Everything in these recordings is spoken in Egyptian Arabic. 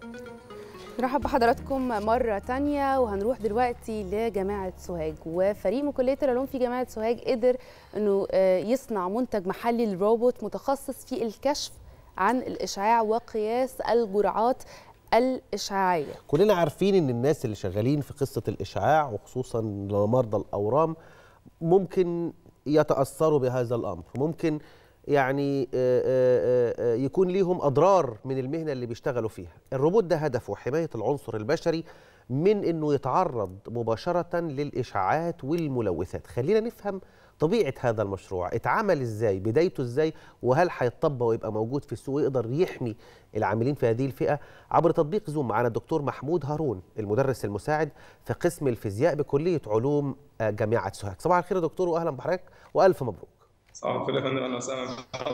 نرحب بحضراتكم مرة تانية وهنروح دلوقتي لجامعة سوهاج وفريق من كلية العلوم في جامعة سوهاج قدر انه يصنع منتج محلي للروبوت متخصص في الكشف عن الإشعاع وقياس الجرعات الإشعاعية كلنا عارفين ان الناس اللي شغالين في قصة الإشعاع وخصوصا لمرضى الأورام ممكن يتأثروا بهذا الأمر ممكن يعني يكون ليهم أضرار من المهنة اللي بيشتغلوا فيها الروبوت ده هدفه حماية العنصر البشري من أنه يتعرض مباشرة للإشعاعات والملوثات خلينا نفهم طبيعة هذا المشروع اتعمل ازاي بدايته ازاي وهل هيتطبق ويبقى موجود في السوق يقدر يحمي العاملين في هذه الفئة عبر تطبيق زوم معنا الدكتور محمود هارون المدرس المساعد في قسم الفيزياء بكلية علوم جامعة سوهاج صباح الخير يا دكتور وأهلا بحضرتك وألف مبروك صباح الخير يا فندم اهلا وسهلا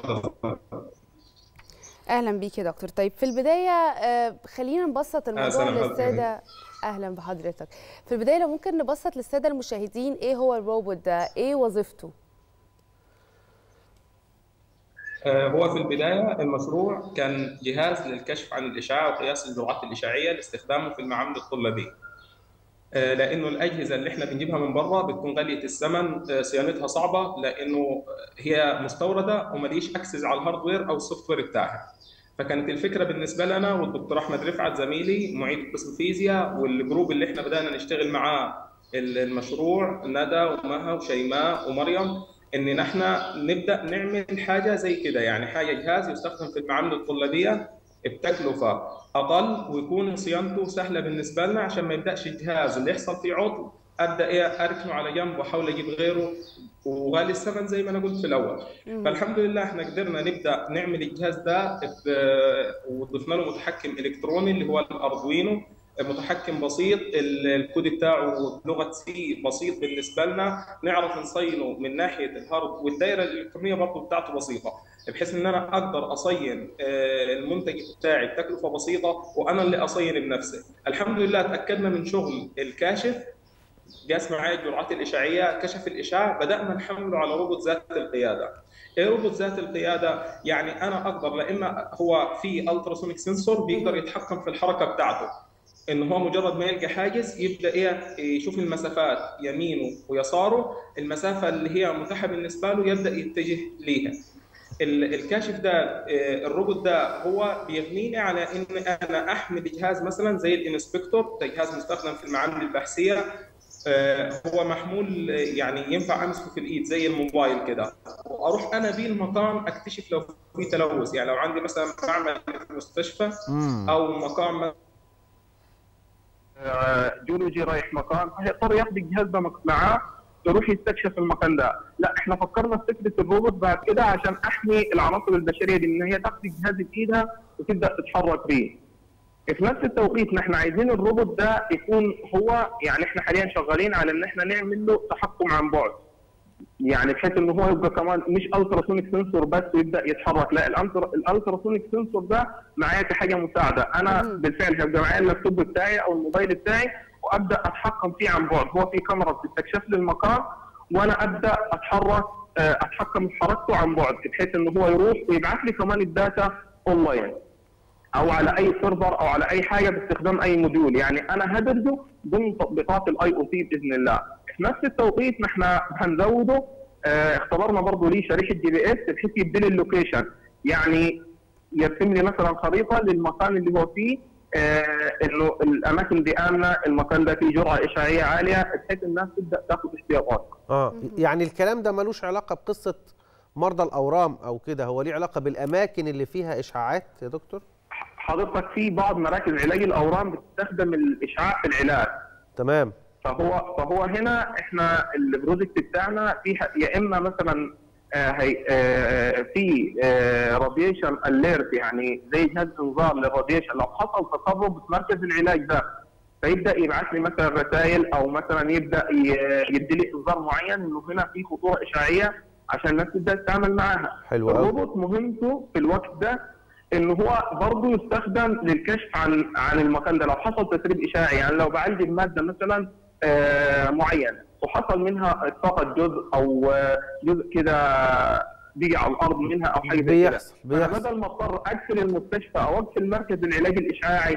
اهلا بيك يا دكتور طيب في البدايه خلينا نبسط الموضوع للساده اهلا بحضرتك في البدايه لو ممكن نبسط للساده المشاهدين ايه هو الروبوت ده ايه وظيفته هو في البدايه المشروع كان جهاز للكشف عن الاشعاع وقياس الجرعات الاشعاعيه لاستخدامه في المعامل الطلابيه لانه الاجهزه اللي احنا بنجيبها من بره بتكون غاليه الثمن صيانتها صعبه لانه هي مستورده وماليش اكسس على الهاردوير او السوفت وير بتاعها فكانت الفكره بالنسبه لنا والدكتور احمد رفعت زميلي معيد قسم فيزياء والجروب اللي احنا بدانا نشتغل معاه المشروع ندى ومها وشيماء ومريم ان نحن نبدا نعمل حاجه زي كده يعني حاجه جهاز يستخدم في المعامل الطلابيه بتكلفه اقل ويكون صيانته سهله بالنسبه لنا عشان ما يبداش الجهاز اللي يحصل فيه عطل ابدا ايه اركنه على جنب واحاول اجيب غيره وغالي الثمن زي ما انا قلت في الاول مم. فالحمد لله احنا قدرنا نبدا نعمل الجهاز ده وضفنا له متحكم الكتروني اللي هو الاردوينو متحكم بسيط الكود بتاعه لغه سي بسيط بالنسبه لنا نعرف نصينه من ناحيه الهارد والدائره الالكترونيه برضه بتاعته بسيطه بحيث ان انا اقدر اصين المنتج بتاعي بتكلفه بسيطه وانا اللي اصين بنفسي الحمد لله تاكدنا من شغل الكاشف قاس معايا الجرعات الاشعاعيه كشف الاشعاع بدانا نحمله على روبوت ذات القياده ايه روبوت ذات القياده يعني انا اقدر لا اما هو في التراسونيك سنسور بيقدر يتحكم في الحركه بتاعته ان هو مجرد ما يلقى حاجز يبدا ايه يشوف المسافات يمينه ويساره المسافه اللي هي متاحه بالنسبه له يبدا يتجه ليها الكاشف ده الروبوت ده هو بيغنيني على ان انا احمل جهاز مثلا زي الانسبكتور ده جهاز مستخدم في المعامل البحثيه هو محمول يعني ينفع امسكه في الايد زي الموبايل كده واروح انا بيه المقام اكتشف لو في تلوث يعني لو عندي مثلا معمل في المستشفى او مقام جيولوجي رايح مكان هيضطر ياخذ الجهاز ده معاه يروح يستكشف المكان ده لا احنا فكرنا في فكره الروبوت بعد كده عشان احمي العناصر البشريه دي ان هي تاخذ الجهاز بايدها وتبدا تتحرك بيه في نفس التوقيت نحن عايزين الروبوت ده يكون هو يعني احنا حاليا شغالين على ان احنا نعمل له تحكم عن بعد يعني بحيث ان هو يبقى كمان مش التراسونيك سنسور بس ويبدا يتحرك لا الالتراسونيك سنسور ده معايا كحاجه مساعده انا بالفعل هيبقى معايا اللابتوب بتاعي او الموبايل بتاعي وابدا اتحكم فيه عن بعد هو في كاميرا بتستكشف لي المكان وانا ابدا اتحرك اتحكم في حركته عن بعد بحيث ان هو يروح ويبعث لي كمان الداتا اونلاين او على اي سيرفر او على اي حاجه باستخدام اي موديول يعني انا هدرجه ضمن تطبيقات الاي او تي باذن الله في نفس التوقيت نحن هنزوده اه اختبرنا برضه ليه شريحه جي بي اس بحيث يدي لي اللوكيشن يعني يرسم لي مثلا خريطه للمكان اللي هو فيه اه انه الاماكن دي امنه المكان ده فيه جرعه اشعاعيه عاليه بحيث الناس تبدا تاخذ احتياطات اه يعني الكلام ده ملوش علاقه بقصه مرضى الاورام او كده هو ليه علاقه بالاماكن اللي فيها اشعاعات يا دكتور حضرتك في بعض مراكز علاج الاورام بتستخدم الاشعاع في العلاج تمام فهو فهو هنا احنا البروجكت بتاعنا فيه يا اما مثلا آه هي آه في آه راديشن اليرت يعني زي جهاز انذار للراديشن لو حصل تسرب في مركز العلاج ده فيبدا يبعث لي مثلا رسائل او مثلا يبدا يدي لي انذار معين انه هنا في خطوره اشعاعيه عشان الناس تبدا تتعامل معاها حلو الروبوت مهمته في الوقت ده ان هو برضه يستخدم للكشف عن عن المكان ده لو حصل تسريب اشعاعي يعني لو بعالج الماده مثلا آه معينه وحصل منها اسقاط جزء او جزء كده بيجي على الارض منها او حاجه زي كده بيحصل بيحصل بدل ما اضطر اقفل المستشفى او اقفل مركز العلاج الاشعاعي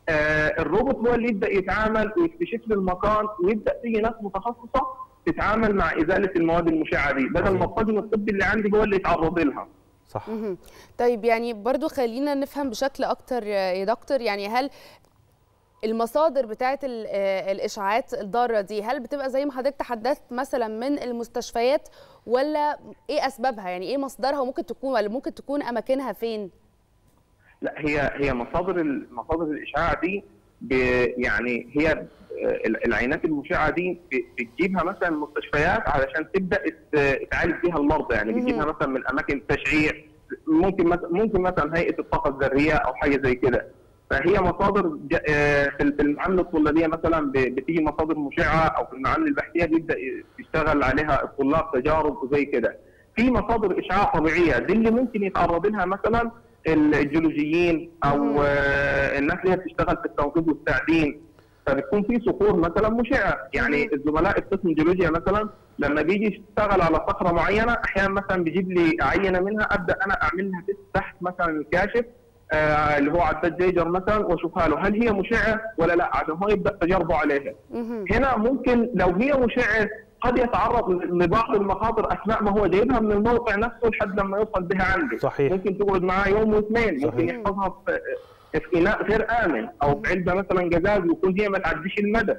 آه الروبوت هو اللي يبدا يتعامل ويكتشف لي المكان ويبدا تيجي ناس متخصصه تتعامل مع ازاله المواد المشعه دي بدل ما الطاقم الطبي اللي عندي هو اللي يتعرض لها صح مهم. طيب يعني برضو خلينا نفهم بشكل اكتر يا دكتور يعني هل المصادر بتاعه ال- آه، الاشعاعات الضاره دي هل بتبقى زي ما حضرتك تحدثت مثلا من المستشفيات ولا ايه اسبابها يعني ايه مصدرها وممكن تكون ولا ممكن تكون اماكنها فين لا هي هي مصادر ال- مصادر الاشعاع دي ب يعني هي آه، العينات المشعه دي ب- بتجيبها مثلا المستشفيات علشان تبدا ت- تعالج بيها المرضى يعني بتجيبها مثلا من اماكن التشعيع ممكن مثلا ممكن مثلا هيئه الطاقه الذريه او حاجه زي كده فهي مصادر ج- آه، في ال- في المعامله الطلابيه مثلا ب- بتيجي مصادر مشعه او في المعامله البحثيه بيبدا يشتغل عليها الطلاب تجارب وزي كده في مصادر اشعاع طبيعيه دي اللي ممكن يتعرض لها مثلا الجيولوجيين او آه، الناس اللي هي بتشتغل في التنقيب والتعدين فبتكون في صخور مثلا مشعه يعني الزملاء القسم الجيولوجيا مثلا لما بيجي يشتغل على صخره معينه احيانا مثلا بيجيب لي عينه منها ابدا انا اعمل لها تست تحت مثلا الكاشف آه اللي هو عداد جيجر مثلا واشوفها له هل هي مشعه ولا لا عشان هو يبدا تجاربه عليها مهم. هنا ممكن لو هي مشعه قد يتعرض لبعض المخاطر اثناء ما هو جايبها من الموقع نفسه لحد لما يوصل بها عنده صحيح. ممكن تقعد معاه يوم واثنين صحيح. ممكن يحفظها في في اناء غير امن او في علبه مثلا جزاز ويكون هي ما تعديش المدى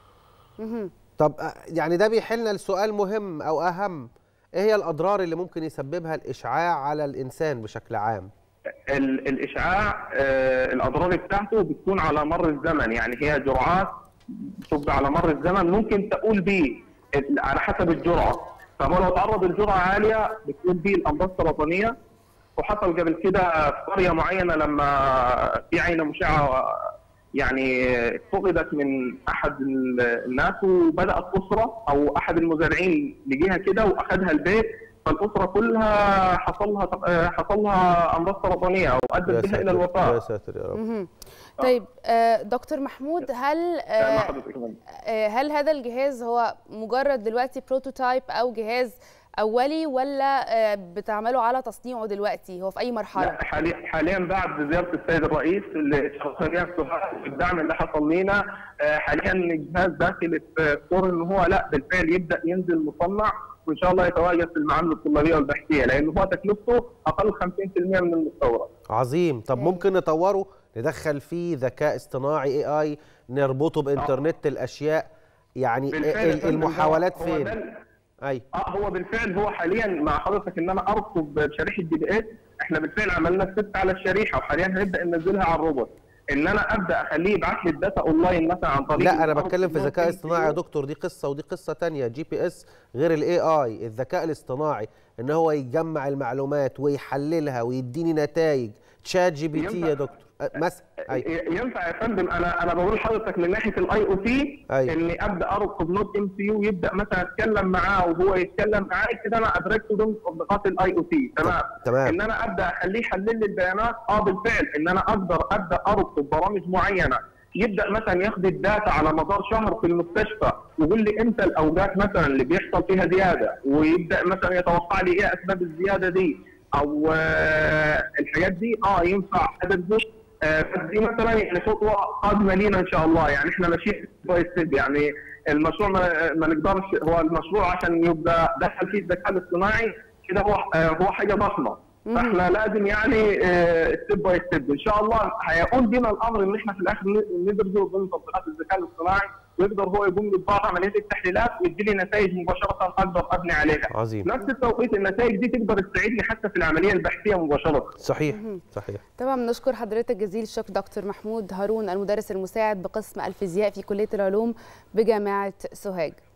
مهم. طب آه، يعني ده بيحلنا لسؤال مهم او اهم ايه هي الاضرار اللي ممكن يسببها الاشعاع على الانسان بشكل عام ال- الاشعاع آه، الاضرار بتاعته بتكون على مر الزمن يعني هي جرعات بتبقى على مر الزمن ممكن تقول به ال- على حسب الجرعه فهو لو تعرض لجرعه عاليه بتكون به الامراض السرطانيه وحصل قبل كده في قريه معينه لما في عينه مشعه يعني فقدت من احد ال- الناس وبدات اسره او احد المزارعين لقيها كده واخذها البيت فالاسره كلها حصل لها حصل لها امراض سرطانيه يا وادت بها الى ساتر يا الوفاه ساتر يا رب مهم. طيب آه، دكتور محمود هل آه، آه، مع حضرتك كمان. آه، هل هذا الجهاز هو مجرد دلوقتي بروتوتايب او جهاز اولي ولا آه، بتعملوا على تصنيعه دلوقتي هو في اي مرحله لا حاليا حاليا بعد زياره السيد الرئيس اللي شرفنا بها الدعم اللي حصل لنا آه، حاليا الجهاز داخل في طور ان هو لا بالفعل يبدا ينزل مصنع وان شاء الله يتواجد في المعامل الطلابيه والبحثيه لانه هو تكلفته اقل 50% من المستورد. عظيم طب أيوة. ممكن نطوره ندخل فيه ذكاء اصطناعي اي اي نربطه بانترنت الاشياء يعني بالفعل يا ال- فندم، المحاولات هو- هو فين ده ال- اي اه هو بالفعل هو حاليا مع حضرتك ان انا ارصد بشريحه دي بي اس احنا بالفعل عملنا ست على الشريحه وحاليا هنبدا ننزلها على الروبوت ان انا ابدا اخليه يبعت لي الداتا اونلاين مثلا عن طريق لا انا الأرض بتكلم في اللي هو ذكاء MCU. اصطناعي يا دكتور دي قصه ودي قصه تانية جي بي اس غير الاي اي الذكاء الاصطناعي ان هو يجمع المعلومات ويحللها ويديني نتائج تشات جي بي تي ينفع. يا دكتور أه، مثلا اي ي- ينفع يا فندم انا انا بقول لحضرتك من ناحيه الاي او تي أيوة. اني ابدا ارقب نود ام سي يو يبدا مثلا اتكلم معاه وهو يتكلم معايا كده انا ادركته ضمن تطبيقات الاي او تي تمام تمام. ان انا ابدا اخليه يحلل لي البيانات اه بالفعل ان انا اقدر ابدا ارقب برامج معينه يبدا مثلا ياخد الداتا على مدار شهر في المستشفى ويقول لي امتى الاوقات مثلا اللي بيحصل فيها زياده ويبدا مثلا يتوقع لي ايه اسباب الزياده دي او آه، الحاجات دي اه ينفع ادرس آه، بس دي مثلا يعني خطوه قادمه لينا ان شاء الله يعني احنا ماشيين ستيب ستيب يعني المشروع ما, ما نقدرش هو المشروع عشان يبقى دخل فيه الذكاء الاصطناعي كده هو آه، هو حاجه ضخمه فاحنا لازم يعني ستيب باي ستيب ان شاء الله هيقول بينا الامر ان احنا في الاخر ن- ندرسه ضمن تطبيقات الذكاء الاصطناعي ويقدر هو يقوم ببعض عمليات التحليلات ويدي لي نتائج مباشره اقدر ابني عليها. عظيم. نفس التوقيت النتائج دي تقدر تساعدني حتى في العمليه البحثيه مباشره. صحيح صحيح طبعا بنشكر حضرتك جزيل الشكر دكتور محمود هارون المدرس المساعد بقسم الفيزياء في كليه العلوم بجامعه سوهاج